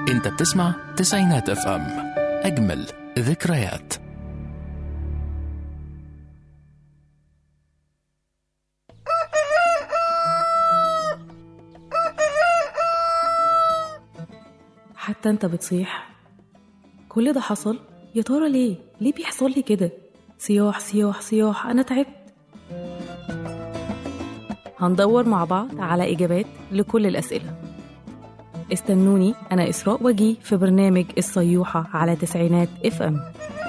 انت بتسمع تسعينات اف ام اجمل ذكريات حتى انت بتصيح كل ده حصل يا ترى ليه ليه بيحصل لي كده صياح صياح صياح انا تعبت هندور مع بعض على اجابات لكل الاسئله استنوني انا اسراء وجي في برنامج الصيوحه على تسعينات اف ام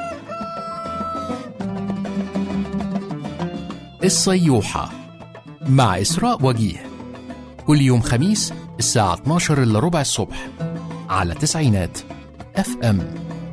الصيوحة مع إسراء وجيه كل يوم خميس الساعة 12 إلا ربع الصبح على تسعينات اف ام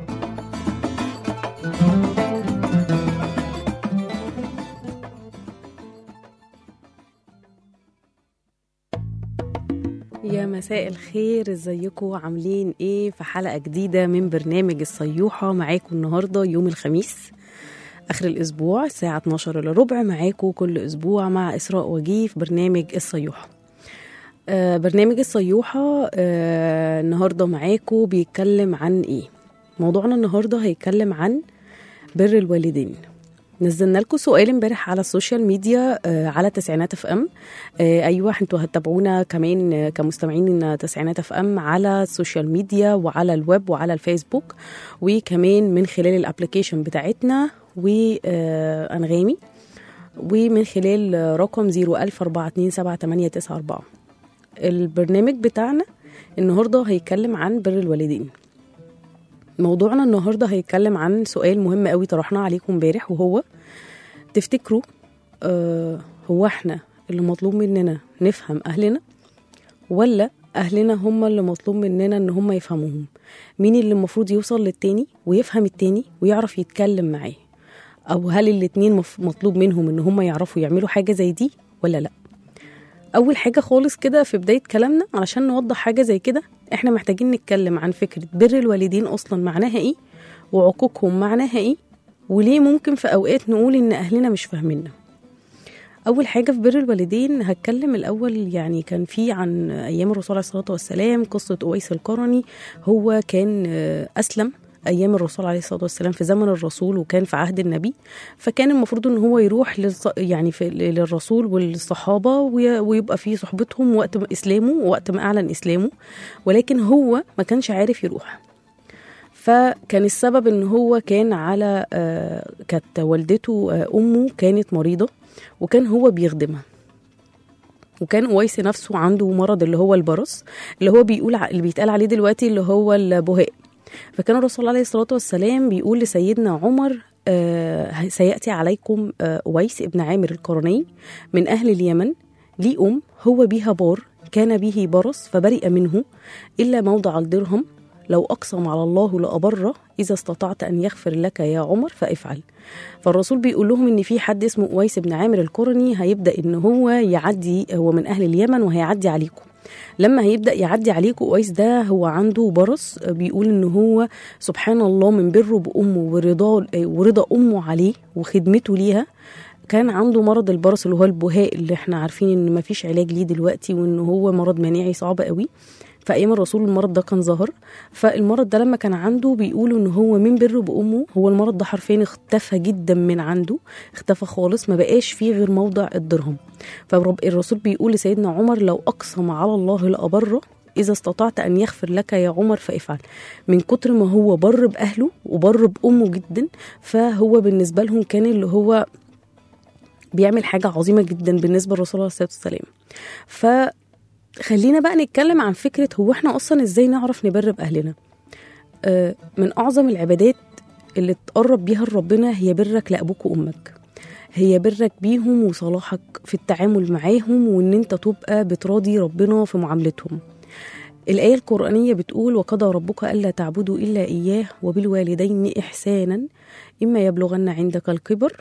يا مساء الخير ازيكم عاملين ايه في حلقه جديده من برنامج الصيوحه معاكم النهارده يوم الخميس اخر الاسبوع الساعه 12 الا ربع معاكم كل اسبوع مع اسراء وجيه في برنامج الصيوحه آه برنامج الصيوحه آه النهارده معاكم بيتكلم عن ايه موضوعنا النهارده هيتكلم عن بر الوالدين نزلنا لكم سؤال امبارح على السوشيال ميديا آه على تسعينات اف ام آه ايوه انتوا هتتابعونا كمان آه كمستمعين تسعينات اف ام على السوشيال ميديا وعلى الويب وعلى الفيسبوك وكمان من خلال الابلكيشن بتاعتنا وانغامي ومن خلال آه، رقم 014278894 البرنامج بتاعنا النهارده هيتكلم عن بر الوالدين موضوعنا النهارده هيتكلم عن سؤال مهم قوي طرحناه عليكم امبارح وهو تفتكروا آه هو احنا اللي مطلوب مننا نفهم اهلنا ولا اهلنا هم اللي مطلوب مننا ان هم يفهموهم مين اللي المفروض يوصل للتاني ويفهم التاني ويعرف يتكلم معاه او هل الاتنين مف- مطلوب منهم ان هم يعرفوا يعملوا حاجه زي دي ولا لا اول حاجه خالص كده في بدايه كلامنا علشان نوضح حاجه زي كده احنا محتاجين نتكلم عن فكره بر الوالدين اصلا معناها ايه وعقوقهم معناها ايه وليه ممكن في اوقات نقول ان اهلنا مش فاهميننا اول حاجه في بر الوالدين هتكلم الاول يعني كان في عن ايام الرسول عليه الصلاه والسلام قصه اويس القرني هو كان آه، اسلم ايام الرسول عليه الصلاه والسلام في زمن الرسول وكان في عهد النبي فكان المفروض ان هو يروح للص... يعني في... للرسول والصحابه وي... ويبقى في صحبتهم وقت ما اسلامه ووقت ما اعلن اسلامه ولكن هو ما كانش عارف يروح فكان السبب ان هو كان على آه، كانت والدته آه، امه كانت مريضه وكان هو بيخدمها وكان اويس نفسه عنده مرض اللي هو البرص اللي هو بيقول ع- اللي بيتقال عليه دلوقتي اللي هو البهاء فكان الرسول عليه الصلاه والسلام بيقول لسيدنا عمر آه سياتي عليكم آه اويس ابن عامر القرني من اهل اليمن ليه ام هو بها بار كان به برص فبرئ منه الا موضع الدرهم لو أقسم على الله لأبره إذا استطعت أن يغفر لك يا عمر فافعل فالرسول بيقول لهم إن في حد اسمه أويس بن عامر القرني هيبدأ إن هو يعدي هو من أهل اليمن وهيعدي عليكم لما هيبدأ يعدي عليكم أويس ده هو عنده برص بيقول إن هو سبحان الله من بره بأمه ورضا ورضا أمه عليه وخدمته ليها كان عنده مرض البرص اللي هو البهاء اللي احنا عارفين ان مفيش علاج ليه دلوقتي وان هو مرض مناعي صعب قوي في ايام الرسول المرض ده كان ظاهر فالمرض ده لما كان عنده بيقولوا ان هو من بره بامه هو المرض ده حرفيا اختفى جدا من عنده اختفى خالص ما بقاش فيه غير موضع الدرهم فالرسول بيقول لسيدنا عمر لو اقسم على الله لابره إذا استطعت أن يغفر لك يا عمر فافعل من كتر ما هو بر بأهله وبر بأمه جدا فهو بالنسبة لهم كان اللي هو بيعمل حاجة عظيمة جدا بالنسبة للرسول عليه الصلاة والسلام فخلينا بقى نتكلم عن فكرة هو احنا أصلا ازاي نعرف نبر بأهلنا آه، من أعظم العبادات اللي تقرب بيها لربنا هي برك لأبوك وأمك هي برك بيهم وصلاحك في التعامل معاهم وان انت تبقى بتراضي ربنا في معاملتهم الآية القرآنية بتقول وقضى ربك ألا تعبدوا إلا إياه وبالوالدين إحسانا إما يبلغن عندك الكبر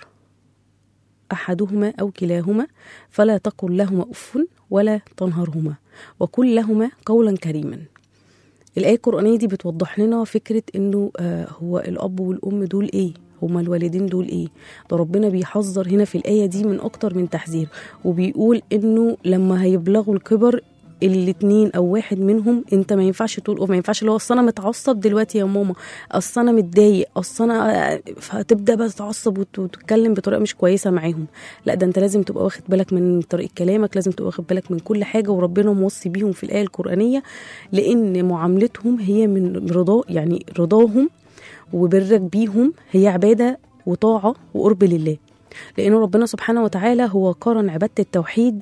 أحدهما أو كلاهما فلا تقل لهما أف ولا تنهرهما وقل لهما قولا كريما الآية القرآنية دي بتوضح لنا فكرة إنه آه هو الأب والأم دول إيه هما الوالدين دول إيه ده ربنا بيحذر هنا في الآية دي من أكتر من تحذير وبيقول إنه لما هيبلغوا الكبر الاتنين او واحد منهم انت ما ينفعش تقول أوف، ما ينفعش اللي هو اصل انا متعصب دلوقتي يا ماما اصل انا متضايق اصل انا فتبدا بقى تتعصب وت- وتتكلم بطريقه مش كويسه معاهم لا ده انت لازم تبقى واخد بالك من طريقه كلامك لازم تبقى واخد بالك من كل حاجه وربنا موصي بيهم في الايه القرانيه لان معاملتهم هي من رضا يعني رضاهم وبرك بيهم هي عباده وطاعه وقرب لله لأن ربنا سبحانه وتعالى هو قارن عبادة التوحيد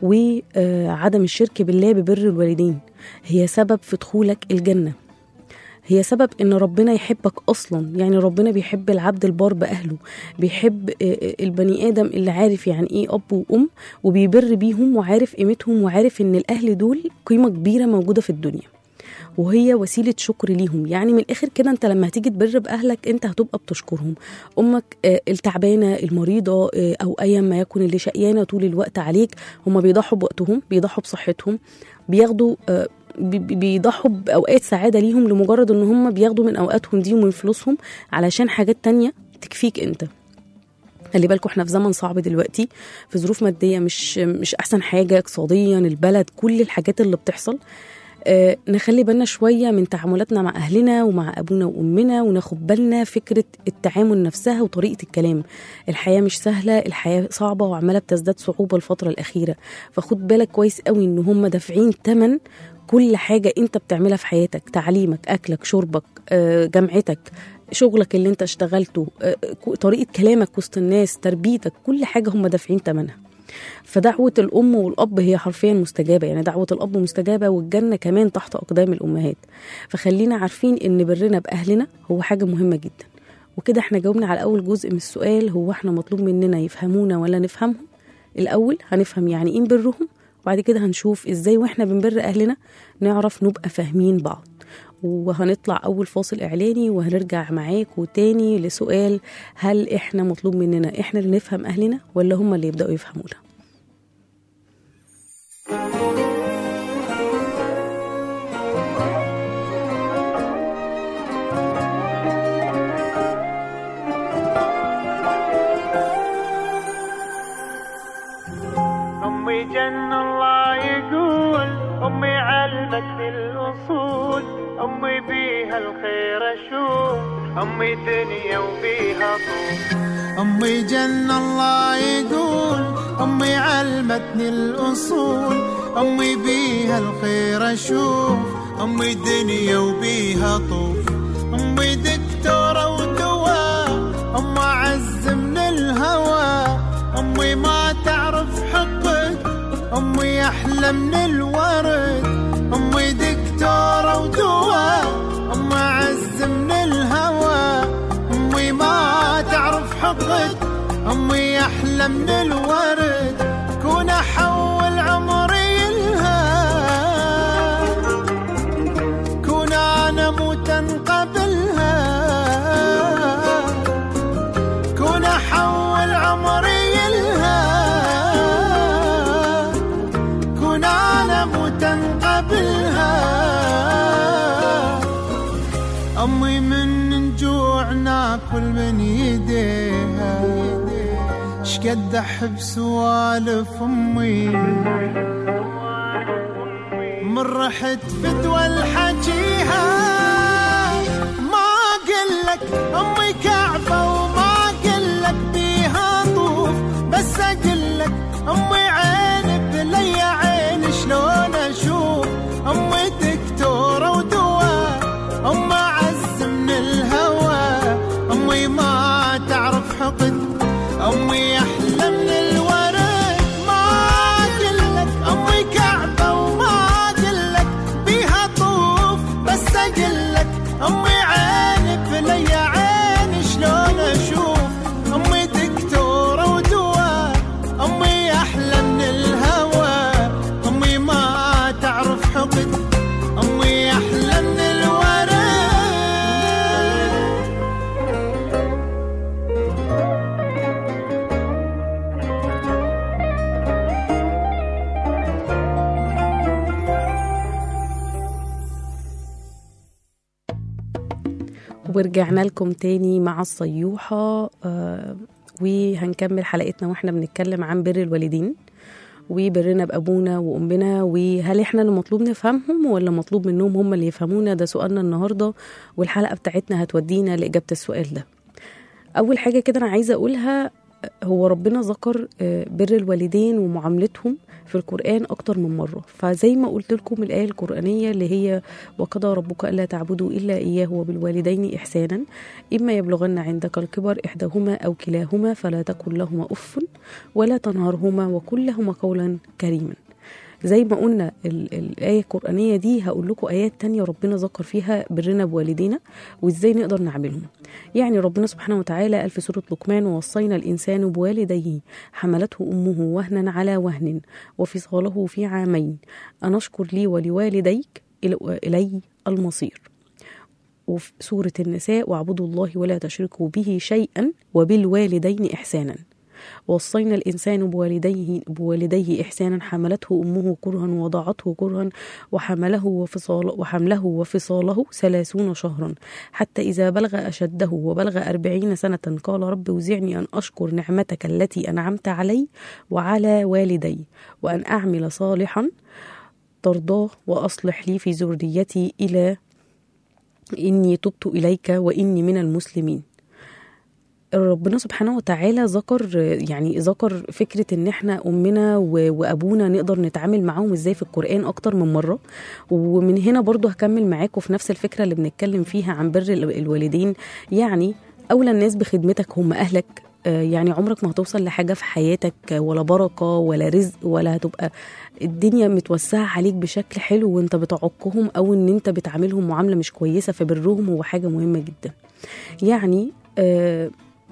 وعدم الشرك بالله ببر الوالدين هي سبب في دخولك الجنة هي سبب ان ربنا يحبك اصلا يعني ربنا بيحب العبد البار باهله بيحب آه، آه، البني ادم اللي عارف يعني ايه اب وام وبيبر بيهم وعارف قيمتهم وعارف ان الاهل دول قيمه كبيره موجوده في الدنيا وهي وسيله شكر ليهم يعني من الاخر كده انت لما هتيجي تبر باهلك انت هتبقى بتشكرهم امك آه، التعبانه المريضه آه، او ايا ما يكن اللي شقيانه طول الوقت عليك هم بيضحوا بوقتهم بيضحوا بصحتهم بياخدوا آه، بي- بي- بيضحوا باوقات سعاده ليهم لمجرد ان هم بياخدوا من اوقاتهم دي ومن فلوسهم علشان حاجات تانية تكفيك انت خلي بالكم احنا في زمن صعب دلوقتي في ظروف ماديه مش مش احسن حاجه اقتصاديا البلد كل الحاجات اللي بتحصل آه نخلي بالنا شويه من تعاملاتنا مع اهلنا ومع ابونا وامنا وناخد بالنا فكره التعامل نفسها وطريقه الكلام الحياه مش سهله الحياه صعبه وعماله بتزداد صعوبه الفتره الاخيره فخد بالك كويس قوي ان هم دافعين ثمن كل حاجه انت بتعملها في حياتك تعليمك اكلك شربك آه جامعتك شغلك اللي انت اشتغلته آه، ك- طريقه كلامك وسط الناس تربيتك كل حاجه هم دافعين ثمنها فدعوة الأم والأب هي حرفيا مستجابة يعني دعوة الأب مستجابة والجنة كمان تحت أقدام الأمهات فخلينا عارفين إن برنا بأهلنا هو حاجة مهمة جدا وكده احنا جاوبنا على أول جزء من السؤال هو احنا مطلوب مننا يفهمونا ولا نفهمهم الأول هنفهم يعني إيه نبرهم وبعد كده هنشوف إزاي وإحنا بنبر أهلنا نعرف نبقى فاهمين بعض وهنطلع أول فاصل إعلاني وهنرجع معاكم تاني لسؤال هل إحنا مطلوب مننا إحنا اللي نفهم أهلنا ولا هم اللي يبدأوا يفهمونا أمي جن الله يقول أمي علمتني الأصول أمي بيها الخير أشوف أمي دنيا وبيها طول أمي جن الله يقول أمي علمتني الأصول أمي بيها الخير أشوف أمي دنيا وبيها طوف أمي دكتورة ودواء أم عز من الهوى أمي ما تعرف حقك أمي أحلى من الورد أمي دكتورة ودواء أم عز من الهوى أمي ما تعرف حقك أمي أحلى من الورد كون أحول عمري لها كون أنا موتا قبلها كون أحول عمري لها كون أنا موتا قبلها أمي من جوع ناكل من يديها شقد أحب سوالف أمي من رحت فدوى الحجيها ما قلك أمي كعبة وما قلك بيها طوف بس أقلك أمي عين بلي عين شلون أشوف أمي دكتورة ودواء أم عز من الهوى أمي ما تعرف حقد أمي أحلى من الورد ما أقلك أمي كعبة وما أقلك بيها طوف بس أقلك أمي عين بلي عين شلون أشوف أمي دكتورة ودواء أمي أحلى من الهوى أمي ما تعرف حقد أمي أحلى من الورد ورجعنا لكم تاني مع الصيوحة آه وهنكمل حلقتنا واحنا بنتكلم عن بر الوالدين وبرنا بابونا وامنا وهل احنا اللي مطلوب نفهمهم ولا مطلوب منهم هم اللي يفهمونا ده سؤالنا النهارده والحلقه بتاعتنا هتودينا لاجابه السؤال ده اول حاجه كده انا عايزه اقولها هو ربنا ذكر آه، بر الوالدين ومعاملتهم في القرآن أكتر من مرة فزي ما قلت لكم الآية القرآنية اللي هي وقضى ربك ألا تعبدوا إلا إياه وبالوالدين إحسانا إما يبلغن عندك الكبر إحداهما أو كلاهما فلا تقل لهما أف ولا تنهرهما وقل لهما قولا كريما زي ما قلنا ال- الآية القرآنية دي هقول لكم آيات تانية ربنا ذكر فيها برنا بوالدينا وإزاي نقدر نعملهم يعني ربنا سبحانه وتعالى قال في سورة لقمان ووصينا الإنسان بوالديه حملته أمه وهنا على وهن وفصاله في عامين أنشكر لي ولوالديك إلى- إلي المصير وفي سورة النساء واعبدوا الله ولا تشركوا به شيئا وبالوالدين إحسانا وصينا الإنسان بوالديه, بوالديه إحسانا حملته أمه كرها وضاعته كرها وحمله وفصال وحمله وفصاله ثلاثون شهرا حتى إذا بلغ أشده وبلغ أربعين سنة قال رب وزعني أن أشكر نعمتك التي أنعمت علي وعلى والدي وأن أعمل صالحا ترضاه وأصلح لي في ذريتي إلى إني تبت إليك وإني من المسلمين ربنا سبحانه وتعالى ذكر يعني ذكر فكرة ان احنا امنا و- وابونا نقدر نتعامل معاهم ازاي في القرآن اكتر من مرة ومن هنا برضو هكمل معاكم في نفس الفكرة اللي بنتكلم فيها عن بر ال- الوالدين يعني اولى الناس بخدمتك هم اهلك آه، يعني عمرك ما هتوصل لحاجة في حياتك ولا بركة ولا رزق ولا هتبقى الدنيا متوسعة عليك بشكل حلو وانت بتعقهم او ان انت بتعاملهم معاملة مش كويسة فبرهم هو حاجة مهمة جدا يعني آه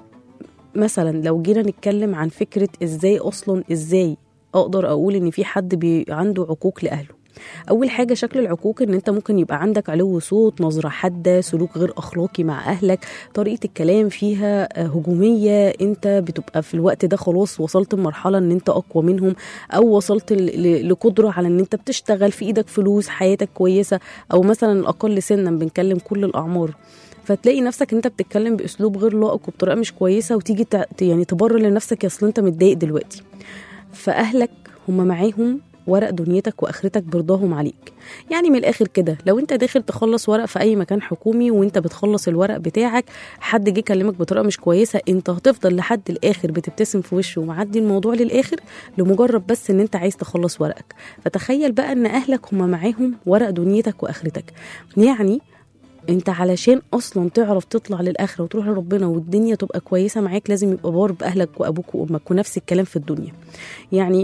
مثلا لو جينا نتكلم عن فكرة ازاي اصلا ازاي اقدر اقول ان في حد بي عنده عقوق لاهله اول حاجه شكل العقوق ان انت ممكن يبقى عندك علو صوت نظره حاده سلوك غير اخلاقي مع اهلك طريقه الكلام فيها آه، هجوميه انت بتبقى في الوقت ده خلاص وصلت لمرحله ان انت اقوى منهم او وصلت ل- ل- لقدره على ان انت بتشتغل في ايدك فلوس حياتك كويسه او مثلا الاقل سنا بنكلم كل الاعمار فتلاقي نفسك انت بتتكلم باسلوب غير لائق وبطريقه مش كويسه وتيجي تع- يعني تبرر لنفسك يا اصل انت متضايق دلوقتي فاهلك هم معاهم ورق دنيتك واخرتك برضاهم عليك يعني من الاخر كده لو انت داخل تخلص ورق في اي مكان حكومي وانت بتخلص الورق بتاعك حد جه كلمك بطريقه مش كويسه انت هتفضل لحد الاخر بتبتسم في وشه ومعدي الموضوع للاخر لمجرد بس ان انت عايز تخلص ورقك فتخيل بقى ان اهلك هم معاهم ورق دنيتك واخرتك يعني انت علشان اصلا تعرف تطلع للاخره وتروح لربنا والدنيا تبقى كويسه معاك لازم يبقى بار باهلك وابوك وامك ونفس الكلام في الدنيا يعني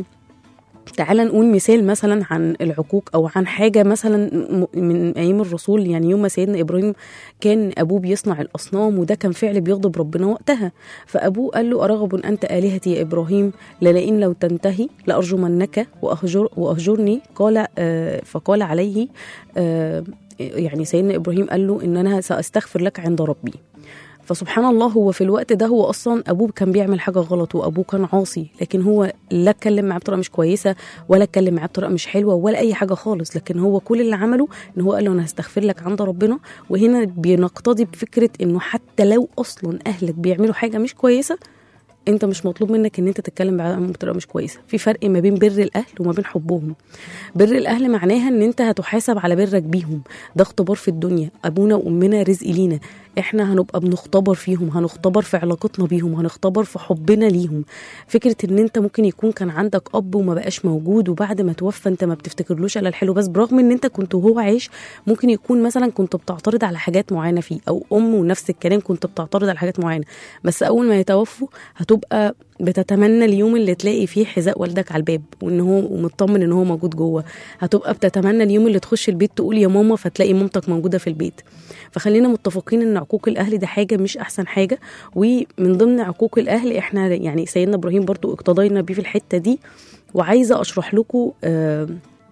تعال نقول مثال مثلا عن العقوق او عن حاجه مثلا م- من ايام الرسول يعني يوم ما سيدنا ابراهيم كان ابوه بيصنع الاصنام وده كان فعل بيغضب ربنا وقتها فابوه قال له ارغب انت الهتي يا ابراهيم للئن لو تنتهي لارجمنك واهجر واهجرني قال آه فقال عليه آه يعني سيدنا ابراهيم قال له ان انا ساستغفر لك عند ربي فسبحان الله هو في الوقت ده هو اصلا ابوه كان بيعمل حاجه غلط وابوه كان عاصي لكن هو لا اتكلم معاه بطريقه مش كويسه ولا اتكلم معاه بطريقه مش حلوه ولا اي حاجه خالص لكن هو كل اللي عمله ان هو قال له انا هستغفر لك عند ربنا وهنا بنقتضي بفكره انه حتى لو اصلا اهلك بيعملوا حاجه مش كويسه انت مش مطلوب منك ان انت تتكلم معاهم بطريقه مش كويسه في فرق ما بين بر الاهل وما بين حبهم بر الاهل معناها ان انت هتحاسب على برك بيهم ده اختبار في الدنيا ابونا وامنا رزق لينا احنا هنبقى بنختبر فيهم هنختبر في علاقتنا بيهم هنختبر في حبنا ليهم فكره ان انت ممكن يكون كان عندك اب وما بقاش موجود وبعد ما توفى انت ما بتفتكرلوش الا الحلو بس برغم ان انت كنت وهو عايش ممكن يكون مثلا كنت بتعترض على حاجات معينه فيه او ام ونفس الكلام كنت بتعترض على حاجات معينه بس اول ما يتوفوا هتبقى بتتمنى اليوم اللي تلاقي فيه حذاء والدك على الباب وان هو ومطمن ان هو موجود جوه هتبقى بتتمنى اليوم اللي تخش البيت تقول يا ماما فتلاقي مامتك موجوده في البيت فخلينا متفقين ان عقوق الاهل ده حاجه مش احسن حاجه ومن ضمن عقوق الاهل احنا يعني سيدنا ابراهيم برضو اقتضينا بيه في الحته دي وعايزه اشرح لكم آه،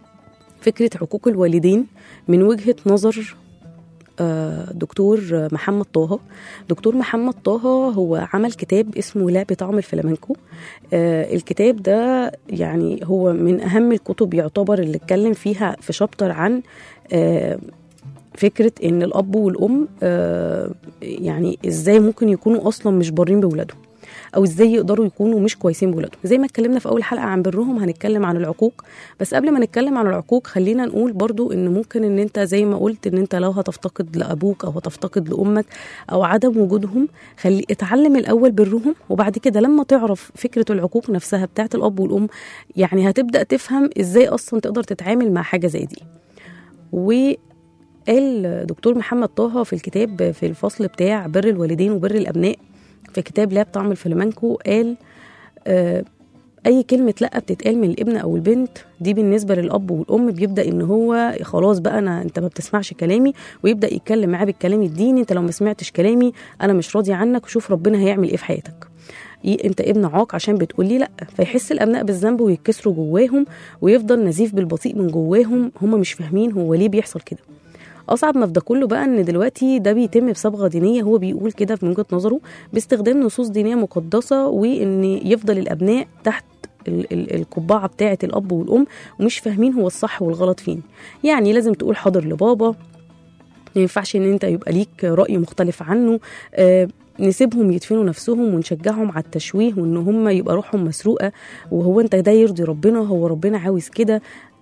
فكره عقوق الوالدين من وجهه نظر آه، دكتور محمد طه دكتور محمد طه هو عمل كتاب اسمه لا بطعم الفلامنكو آه، الكتاب ده يعني هو من اهم الكتب يعتبر اللي اتكلم فيها في شابتر عن آه، فكره ان الاب والام آه، يعني ازاي ممكن يكونوا اصلا مش بارين بولادهم او ازاي يقدروا يكونوا مش كويسين بولادهم زي ما اتكلمنا في اول حلقه عن برهم هنتكلم عن العقوق بس قبل ما نتكلم عن العقوق خلينا نقول برضو ان ممكن ان انت زي ما قلت ان انت لو هتفتقد لابوك او هتفتقد لامك او عدم وجودهم خلي اتعلم الاول برهم وبعد كده لما تعرف فكره العقوق نفسها بتاعت الاب والام يعني هتبدا تفهم ازاي اصلا تقدر تتعامل مع حاجه زي دي وقال دكتور محمد طه في الكتاب في الفصل بتاع بر الوالدين وبر الابناء في كتاب لاب طعم الفلامنكو قال آه اي كلمه لا بتتقال من الابن او البنت دي بالنسبه للاب والام بيبدا ان هو خلاص بقى انا انت ما بتسمعش كلامي ويبدا يتكلم معاه بالكلام الديني انت لو ما سمعتش كلامي انا مش راضي عنك وشوف ربنا هيعمل ايه في حياتك إيه انت ابن عاق عشان بتقول لي لا فيحس الابناء بالذنب ويتكسروا جواهم ويفضل نزيف بالبطيء من جواهم هم مش فاهمين هو ليه بيحصل كده اصعب ما في ده كله بقى ان دلوقتي ده بيتم بصبغه دينيه هو بيقول كده من وجهه نظره باستخدام نصوص دينيه مقدسه وان يفضل الابناء تحت ال- ال- القبعه بتاعه الاب والام ومش فاهمين هو الصح والغلط فين يعني لازم تقول حاضر لبابا ما ينفعش ان انت يبقى ليك راي مختلف عنه آه نسيبهم يدفنوا نفسهم ونشجعهم على التشويه وان هم يبقى روحهم مسروقه وهو انت ده يرضي ربنا هو ربنا عاوز كده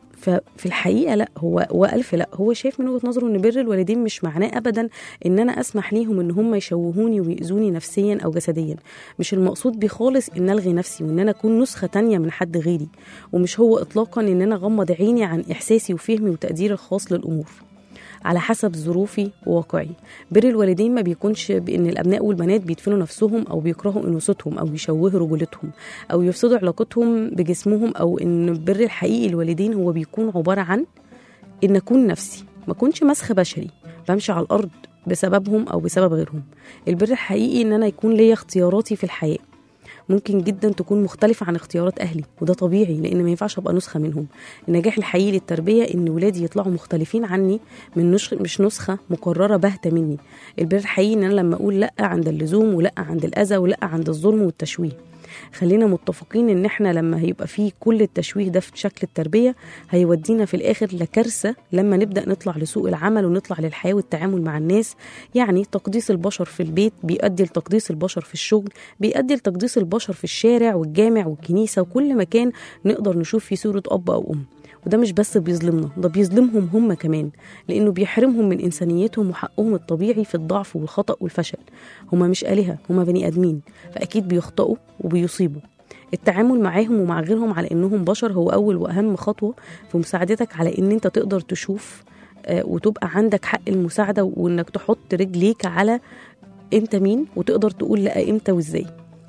ففي الحقيقه لا هو والف لا هو شايف من وجهه نظره ان بر الوالدين مش معناه ابدا ان انا اسمح ليهم ان هم يشوهوني ويؤذوني نفسيا او جسديا مش المقصود بيه خالص ان الغي نفسي وان انا اكون نسخه تانية من حد غيري ومش هو اطلاقا ان انا اغمض عيني عن احساسي وفهمي وتقديري الخاص للامور على حسب ظروفي وواقعي بر الوالدين ما بيكونش بان الابناء والبنات بيدفنوا نفسهم او بيكرهوا انوثتهم او يشوهوا رجولتهم او يفسدوا علاقتهم بجسمهم او ان البر الحقيقي الوالدين هو بيكون عباره عن ان اكون نفسي ما اكونش مسخ بشري بمشي على الارض بسببهم او بسبب غيرهم البر الحقيقي ان انا يكون ليا اختياراتي في الحياه ممكن جدا تكون مختلفة عن اختيارات أهلي وده طبيعي لأن ما ينفعش أبقى نسخة منهم النجاح الحقيقي للتربية إن ولادي يطلعوا مختلفين عني من نش... مش نسخة مقررة باهتة مني البر الحقيقي إن أنا لما أقول لأ عند اللزوم ولأ عند الأذى ولأ عند الظلم والتشويه خلينا متفقين ان احنا لما هيبقى فيه كل التشويه ده في شكل التربيه هيودينا في الاخر لكارثه لما نبدا نطلع لسوق العمل ونطلع للحياه والتعامل مع الناس يعني تقديس البشر في البيت بيؤدي لتقديس البشر في الشغل بيؤدي لتقديس البشر في الشارع والجامع والكنيسه وكل مكان نقدر نشوف فيه صوره اب او ام وده مش بس بيظلمنا ده بيظلمهم هم كمان لانه بيحرمهم من انسانيتهم وحقهم الطبيعي في الضعف والخطا والفشل هما مش الهه هما بني ادمين فاكيد بيخطئوا وبيصيبوا التعامل معاهم ومع غيرهم على انهم بشر هو اول واهم خطوه في مساعدتك على ان انت تقدر تشوف آه، وتبقى عندك حق المساعده وانك تحط رجليك على انت مين وتقدر تقول لا امتى وازاي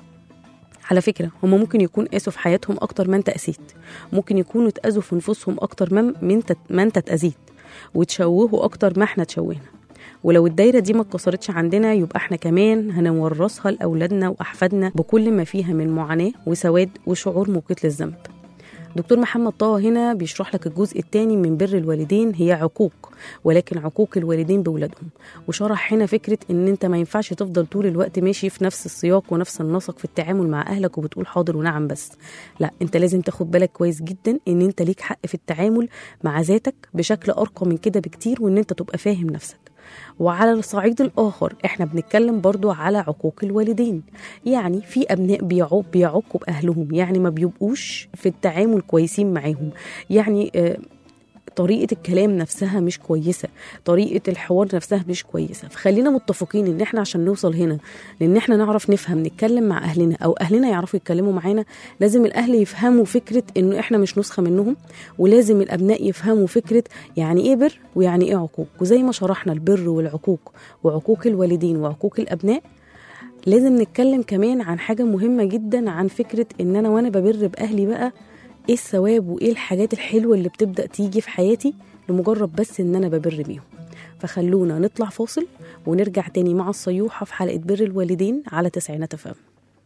على فكرة هما ممكن يكون قاسوا في حياتهم أكتر ما أنت قسيت ممكن يكونوا اتأذوا في نفوسهم أكتر ما ما أنت ما أنت اتأذيت وتشوهوا أكتر ما احنا تشوهنا ولو الدايرة دي ما اتكسرتش عندنا يبقى احنا كمان هنورثها لأولادنا وأحفادنا بكل ما فيها من معاناة وسواد وشعور موقت للذنب دكتور محمد طه هنا بيشرح لك الجزء الثاني من بر الوالدين هي عقوق ولكن عقوق الوالدين بولادهم وشرح هنا فكرة ان انت ما ينفعش تفضل طول الوقت ماشي في نفس السياق ونفس النسق في التعامل مع اهلك وبتقول حاضر ونعم بس لا انت لازم تاخد بالك كويس جدا ان انت ليك حق في التعامل مع ذاتك بشكل ارقى من كده بكتير وان انت تبقى فاهم نفسك وعلى الصعيد الآخر احنا بنتكلم برضو على عقوق الوالدين يعني في أبناء بيعوق بيعقوا بأهلهم يعني ما بيبقوش في التعامل كويسين معاهم يعني آه طريقة الكلام نفسها مش كويسة طريقة الحوار نفسها مش كويسة فخلينا متفقين ان احنا عشان نوصل هنا لان احنا نعرف نفهم نتكلم مع اهلنا او اهلنا يعرفوا يتكلموا معانا لازم الاهل يفهموا فكرة انه احنا مش نسخة منهم ولازم الابناء يفهموا فكرة يعني ايه بر ويعني ايه عقوق وزي ما شرحنا البر والعقوق وعقوق الوالدين وعقوق الابناء لازم نتكلم كمان عن حاجة مهمة جدا عن فكرة ان انا وانا ببر باهلي بقى ايه الثواب وايه الحاجات الحلوة اللي بتبدأ تيجي في حياتي لمجرد بس ان انا ببر بيهم فخلونا نطلع فاصل ونرجع تاني مع الصيوحة في حلقة بر الوالدين على تسعينات فم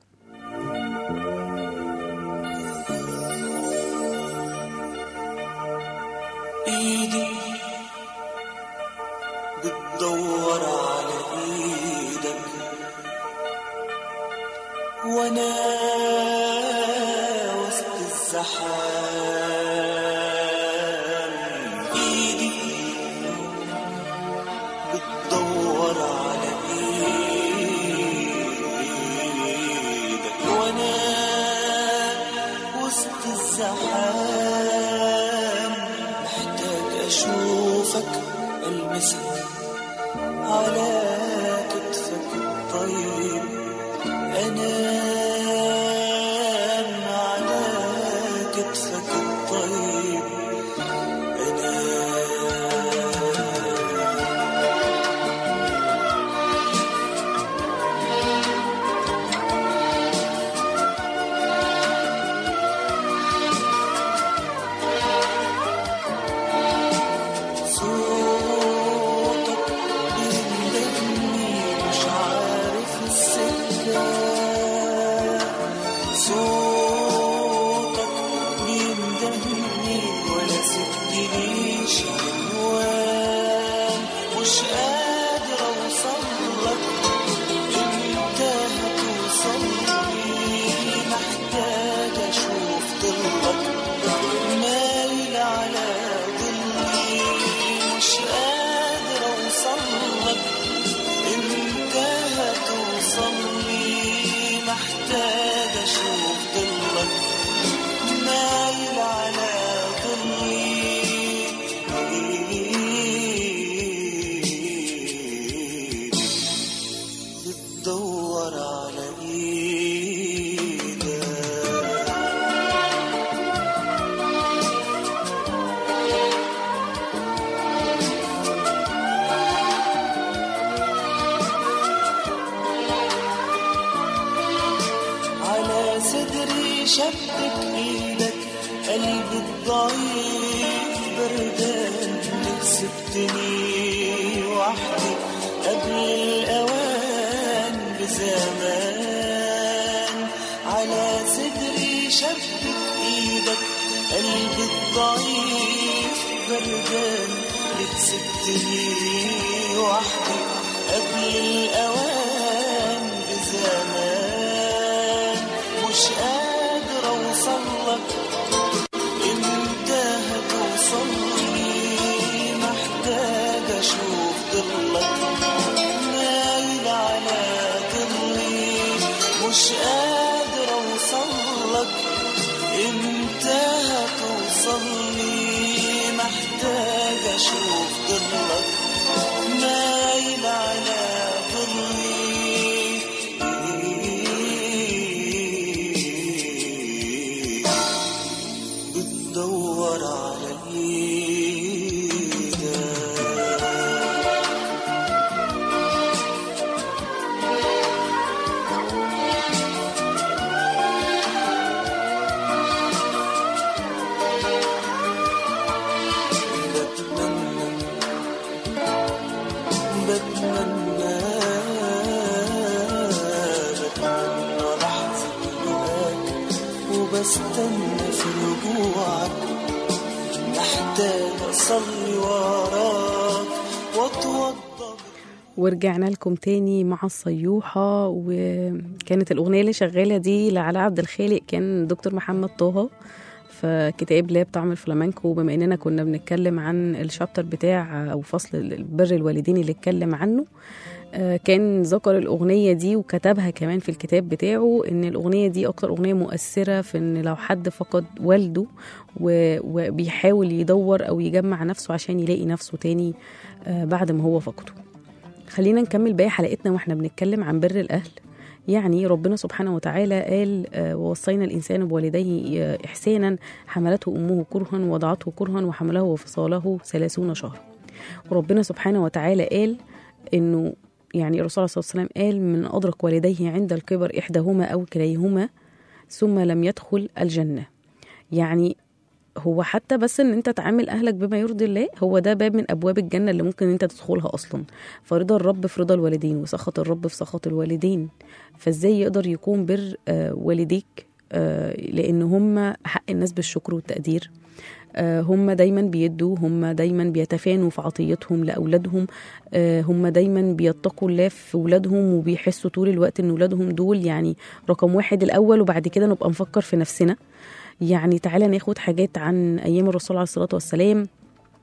ايدي بتدور على ايدك وانا وسط الزحام ايدي بتدور على ايدك أشوفك ألمسك على كتفك الطيب أنام على كتفك الطيب أنام صوتك بيندهني مش عارف السكة صوتك بيندهني ولا سبتليش عنوان مش قادر اوصلك انت هتوصلني محتاج اشوف ضلك مايل على ضلي مش قادر اوصلك انت هتوصلني محتاج اشوف ضلك مايل على ضلي بتدور على ايدك على صدري شبك ايدك قلبي الضعيف بردان انك سبتني وحدي قبل الاوان بزمان على صدري شبك ايدك قلبي الضعيف بردان انك سبتني وحدي قبل الاوان بزمان مش قادر اوصلك انت هتوصلني محتاج اشوف ضلك مايل على ضلي مش قادر اوصلك انت هتوصلني محتاج اشوف ضلك مايل على ضلي بتدور على ايدك بتمنى بتمنى بتمنى لحظة لقاك وبستنى في رجوعك محتاج أصلي وراك وأتوضى ورجعنا لكم تاني مع الصيوحة وكانت الأغنية اللي شغالة دي لعلاء عبد الخالق كان دكتور محمد طه في كتاب لاب طعم الفلامنكو بما اننا كنا بنتكلم عن الشابتر بتاع او فصل بر الوالدين اللي اتكلم عنه آه، كان ذكر الأغنية دي وكتبها كمان في الكتاب بتاعه إن الأغنية دي أكتر أغنية مؤثرة في إن لو حد فقد والده و- وبيحاول يدور أو يجمع نفسه عشان يلاقي نفسه تاني آه، بعد ما هو فقده خلينا نكمل باقي حلقتنا واحنا بنتكلم عن بر الأهل يعني ربنا سبحانه وتعالى قال آه، ووصينا الإنسان بوالديه آه، إحسانا حملته أمه كرها ووضعته كرها وحمله وفصاله ثلاثون شهرا وربنا سبحانه وتعالى قال إنه يعني الرسول صلى الله عليه وسلم قال من أدرك والديه عند الكبر إحداهما أو كليهما ثم لم يدخل الجنة يعني هو حتى بس ان انت تعامل اهلك بما يرضي الله هو ده باب من ابواب الجنه اللي ممكن انت تدخلها اصلا فرضا الرب في رضا الوالدين وسخط الرب في سخط الوالدين فازاي يقدر يكون بر آه، والديك آه، لان هم حق الناس بالشكر والتقدير آه، هم دايما بيدوا هم دايما بيتفانوا في عطيتهم لاولادهم آه، هم دايما بيتقوا الله في ولادهم وبيحسوا طول الوقت ان ولادهم دول يعني رقم واحد الاول وبعد كده نبقى نفكر في نفسنا يعني تعالى ناخد حاجات عن ايام الرسول عليه الصلاه والسلام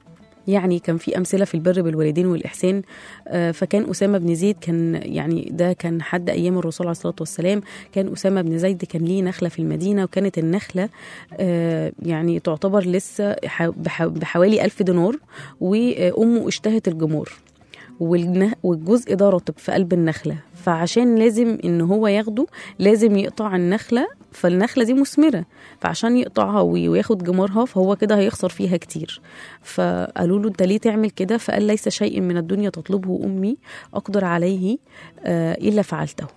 يعني كان في امثله في البر بالوالدين والاحسان آه، فكان اسامه بن زيد كان يعني ده كان حد ايام الرسول عليه الصلاه والسلام كان اسامه بن زيد كان ليه نخله في المدينه وكانت النخله آه، يعني تعتبر لسه ح- بح- بحوالي ألف دينار وامه اشتهت الجمور والن- والجزء ده رطب في قلب النخله فعشان لازم ان هو ياخده لازم يقطع النخله فالنخله دي مثمره فعشان يقطعها وي- وياخد جمارها فهو كده هيخسر فيها كتير فقالوا له انت ليه تعمل كده فقال ليس شيء من الدنيا تطلبه امي اقدر عليه آه، الا فعلته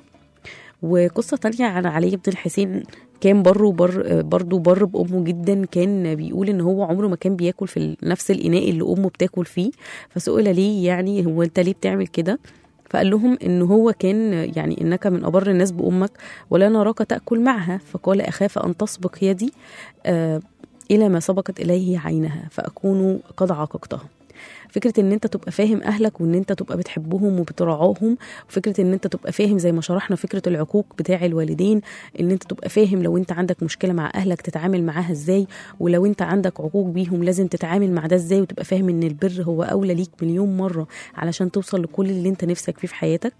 وقصه تانية عن علي بن الحسين كان بره بر برضه بر بامه جدا كان بيقول ان هو عمره ما كان بياكل في ال- نفس الاناء اللي امه بتاكل فيه فسئل ليه يعني هو انت ليه بتعمل كده فقال لهم ان هو كان يعني انك من ابر الناس بامك ولا نراك تاكل معها فقال اخاف ان تسبق يدي آه الى ما سبقت اليه عينها فاكون قد عاققتها فكره ان انت تبقى فاهم اهلك وان انت تبقى بتحبهم وبترعاهم وفكره ان انت تبقى فاهم زي ما شرحنا فكره العقوق بتاع الوالدين ان انت تبقى فاهم لو انت عندك مشكله مع اهلك تتعامل معاها ازاي ولو انت عندك عقوق بيهم لازم تتعامل مع ده ازاي وتبقى فاهم ان البر هو اولى ليك مليون مره علشان توصل لكل اللي انت نفسك فيه في حياتك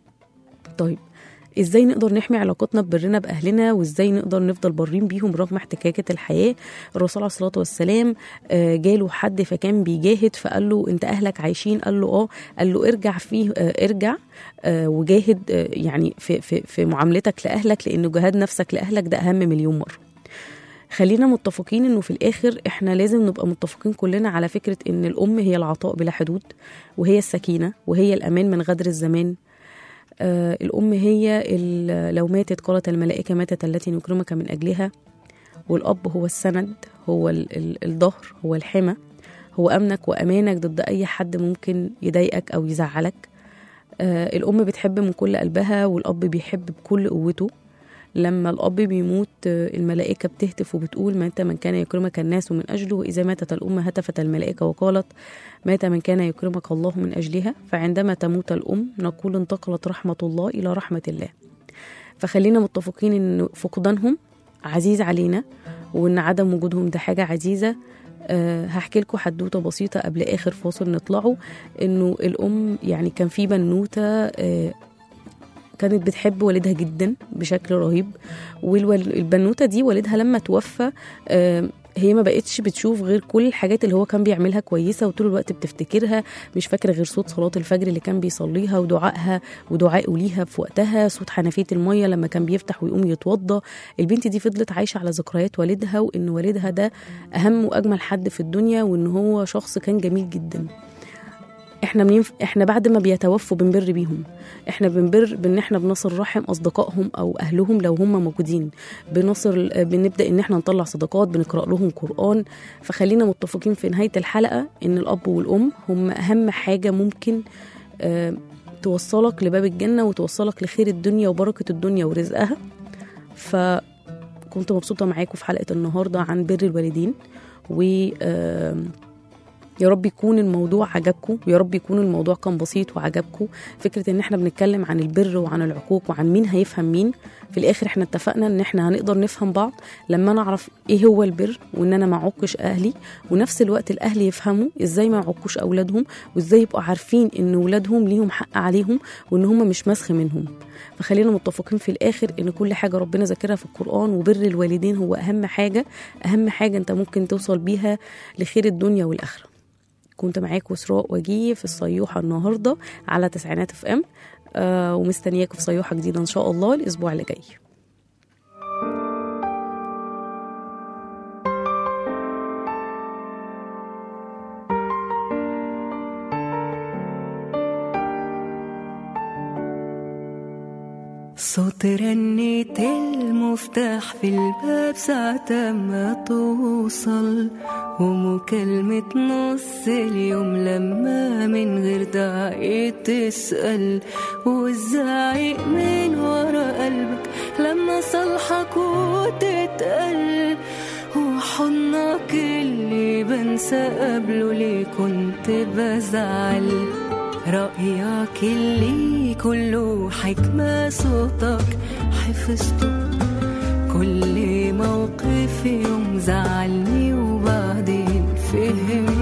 طيب ازاي نقدر نحمي علاقتنا ببرنا باهلنا وازاي نقدر نفضل بارين بيهم رغم احتكاكات الحياه الرسول عليه الصلاه والسلام آه، جاله حد فكان بيجاهد فقال له انت اهلك عايشين قال له اه قال له ارجع فيه آه، ارجع آه، وجاهد آه، يعني في في في معاملتك لاهلك لانه جهاد نفسك لاهلك ده اهم مليون مره خلينا متفقين انه في الاخر احنا لازم نبقى متفقين كلنا على فكره ان الام هي العطاء بلا حدود وهي السكينه وهي الامان من غدر الزمان آه الأم هي ال- لو ماتت قالت الملائكة ماتت التي نكرمك من أجلها والأب هو السند هو ال- ال- الظهر هو الحمى هو أمنك وأمانك ضد أي حد ممكن يضايقك أو يزعلك آه الأم بتحب من كل قلبها والأب بيحب بكل قوته لما الأب بيموت آه، الملائكة بتهتف وبتقول مات من كان يكرمك الناس من أجله وإذا ماتت الأم هتفت الملائكة وقالت مات من كان يكرمك الله من أجلها فعندما تموت الأم نقول انتقلت رحمة الله إلى رحمة الله فخلينا متفقين إن فقدانهم عزيز علينا وإن عدم وجودهم ده حاجة عزيزة أه هحكي لكم حدوته بسيطة قبل آخر فاصل نطلعه إنه الأم يعني كان في بنوتة أه كانت بتحب والدها جدا بشكل رهيب والبنوته دي والدها لما توفى آه، هي ما بقتش بتشوف غير كل الحاجات اللي هو كان بيعملها كويسه وطول الوقت بتفتكرها مش فاكره غير صوت صلاه الفجر اللي كان بيصليها ودعائها ودعائه ليها في وقتها صوت حنفيه الميه لما كان بيفتح ويقوم يتوضى البنت دي فضلت عايشه على ذكريات والدها وان والدها ده اهم واجمل حد في الدنيا وان هو شخص كان جميل جدا احنا بنينف... احنا بعد ما بيتوفوا بنبر بيهم احنا بنبر بان احنا بنصل رحم اصدقائهم او اهلهم لو هم موجودين بنصل بنبدا ان احنا نطلع صدقات بنقرا لهم قران فخلينا متفقين في نهايه الحلقه ان الاب والام هم اهم حاجه ممكن آه توصلك لباب الجنه وتوصلك لخير الدنيا وبركه الدنيا ورزقها فكنت مبسوطه معاكم في حلقه النهارده عن بر الوالدين و آه يا رب يكون الموضوع عجبكم ويا رب يكون الموضوع كان بسيط وعجبكم فكره ان احنا بنتكلم عن البر وعن العقوق وعن مين هيفهم مين في الاخر احنا اتفقنا ان احنا هنقدر نفهم بعض لما نعرف ايه هو البر وان انا ما اعقش اهلي ونفس الوقت الاهل يفهموا ازاي ما يعقوش اولادهم وازاي يبقوا عارفين ان ولادهم ليهم حق عليهم وان هم مش مسخ منهم فخلينا متفقين في الاخر ان كل حاجه ربنا ذاكرها في القران وبر الوالدين هو اهم حاجه اهم حاجه انت ممكن توصل بيها لخير الدنيا والاخره كنت معاكم اسراء وجيه في الصيوحه النهارده على تسعينات اف ام آه ومستنياكم في صيوحه جديده ان شاء الله الاسبوع اللي جاي صوت رنة المفتاح في الباب ساعة ما توصل ومكالمة نص اليوم لما من غير داعي تسأل والزعيق من ورا قلبك لما صالحك وتتقل وحضنك اللي بنسى قبله ليه كنت بزعل رأيك اللي كله حكمة صوتك حفظته كل موقف يوم زعلني وبعدين فهم